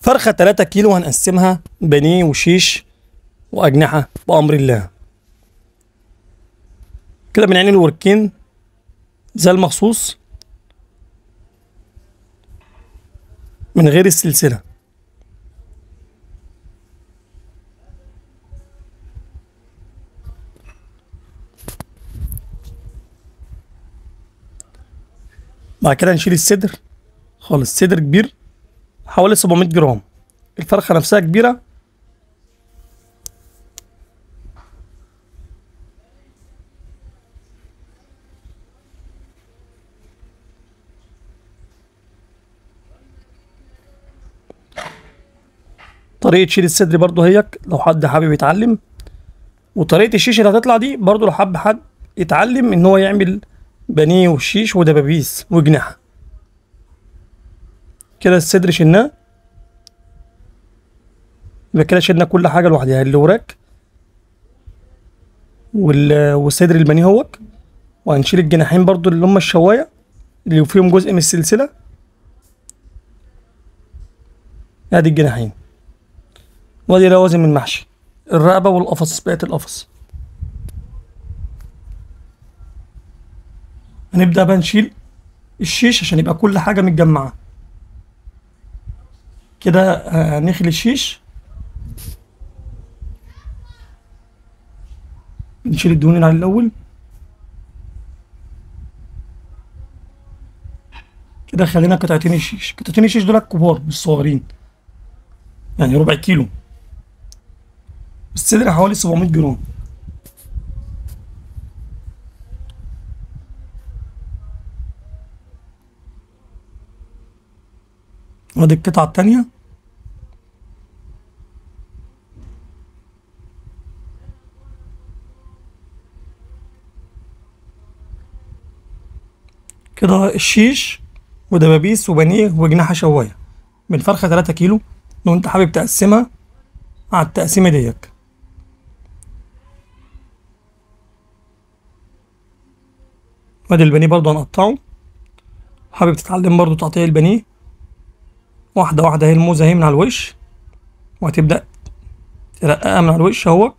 فرخة 3 كيلو هنقسمها بانيه وشيش وأجنحة بأمر الله كده بنعين الوركين زي المخصوص من غير السلسلة بعد كده نشيل الصدر خالص صدر كبير حوالي 700 جرام الفرخة نفسها كبيرة طريقة شيل الصدر برضو هيك لو حد حابب يتعلم وطريقة الشيش اللي هتطلع دي برضو لو حب حد يتعلم ان هو يعمل بانيه وشيش ودبابيس وجناح كده الصدر شلناه يبقى كده شلنا كل حاجة لوحدها اللي وراك وال... والصدر البانيه اهوت وهنشيل الجناحين برضو اللي هم الشواية اللي فيهم جزء من السلسلة ادي الجناحين وادي لوازم المحشي الرقبة والقفص بقية القفص هنبدأ بقى نشيل الشيش عشان يبقى كل حاجة متجمعة كده هنخلي الشيش نشيل الدهون اللي على الأول كده خلينا قطعتين الشيش قطعتين الشيش دول كبار مش صغيرين يعني ربع كيلو الصدر حوالي 700 جرام وادي القطعة التانية كده الشيش ودبابيس وبانيه وجناحة شواية بالفرخة 3 كيلو لو انت حابب تقسمها على التقسيمة ديك وادي البانيه برضه هنقطعه حابب تتعلم برضه تقطيع البانيه واحدة واحدة اهي الموزة اهي من على الوش وهتبدأ ترققها من على الوش اهوك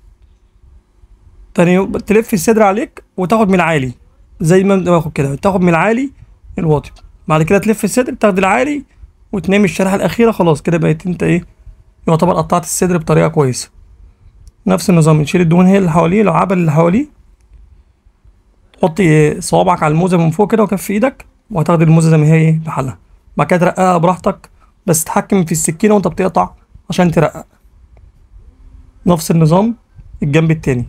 تاني تلف الصدر عليك وتاخد من العالي زي ما انت باخد كده تاخد من العالي الواطي بعد كده تلف الصدر تاخد العالي وتنام الشريحة الأخيرة خلاص كده بقيت انت ايه يعتبر قطعت الصدر بطريقة كويسة نفس النظام نشيل الدهون هي اللي حواليه العبل اللي حواليه تحط صوابعك على الموزة من فوق كده وكف ايدك وهتاخد الموزة زي ما هي بحالها بعد كده ترققها براحتك بس تحكم في السكينة وانت بتقطع عشان ترقق نفس النظام الجنب التاني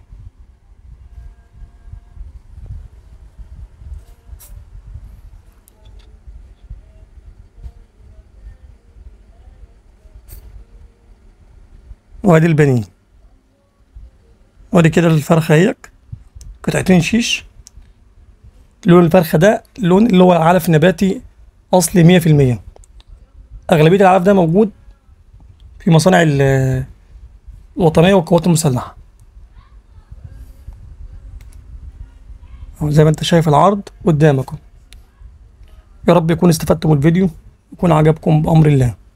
وادي البانيه وادي كده الفرخة اهيك قطعتين شيش لون الفرخة ده لون اللي هو علف نباتي أصلي مية في المية أغلبية العلف ده موجود في مصانع ال- الوطنية والقوات المسلحة أهو زي ما انت شايف العرض قدامكم يا رب يكون استفدتم من الفيديو يكون عجبكم بأمر الله